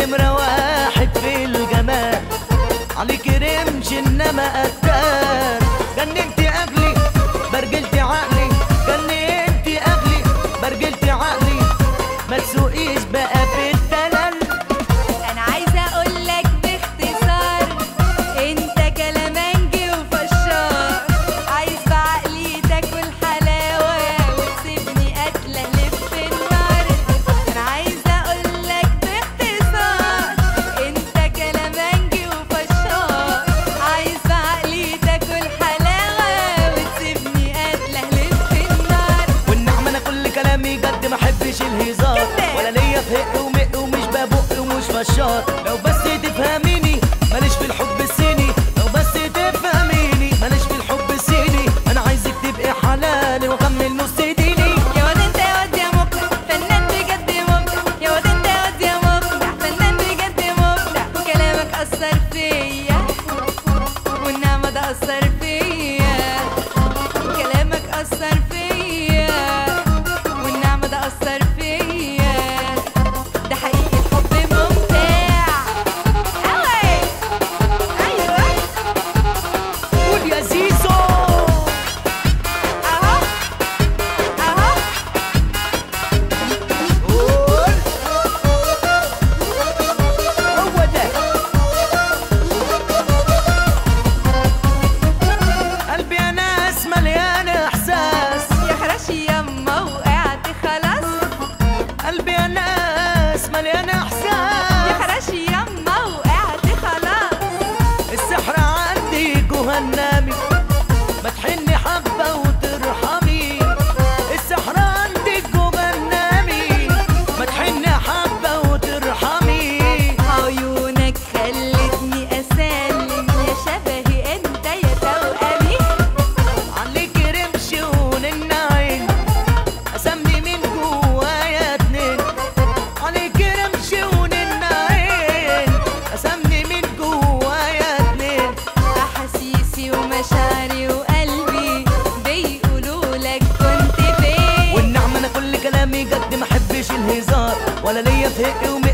نمرة واحد في الجمال عليك رمش انما قتال جننت اغلي برجلت عقلي جننت اغلي برجلت عقلي ما تسوقيش بقى في الدلال انا عايزه اقول لك باختصار انت كلامنجي وفشار عايز بعقلي تاكل حلاوه وتسيبني قاتله لف النار انا عايزه اقول لك باختصار انت كلامنجي وفشار عايز بعقلي تاكل حلاوه وتسيبني قاتله لف النار والنعمة انا كل كلامي جد ما احبش الهزار كذاب. ولا ليا في هق ومق ومش ببق ومش فشار لو بس تفهميني ماليش في الحب الصيني لو بس تفهميني ماليش في الحب الصيني انا عايزك تبقي حلالي واكمل نص ديني يا واد انت يا واد يا مبدع فنان بجد مبدع يا واد انت يا واد يا مبدع فنان بجد مبدع وكلامك اثر فيا والنعمة ده اثر فيا وكلامك اثر فيا والنعمة ده اثر فيا ده حقيقي الحب ممتع اوي ايوه قول يا زيزو اهو اهو قول هو ده قلبي يا ناس مليان احساس يا خراشي يما وقعت خلاص قلبي يا ناس مليان يا احساس خراشي يما وقعت خلاص السحر عندي جهنمي ما تحني حبة وترحمي السحر عندي جهنمي ما تحني حبة وترحمي عيونك خلتني اسلم يا شبهي انت يا توأمي عليك رمش ونن عين اسمي من جوايا اتنين عليك رمش ونن عين اسمي من جوايا اتنين احاسيسي ومشاعري وقلبي بيقولوا لك كنت فين والنعمة انا كل كلامي جد ما احبش الهزار ولا ليا في هق ومق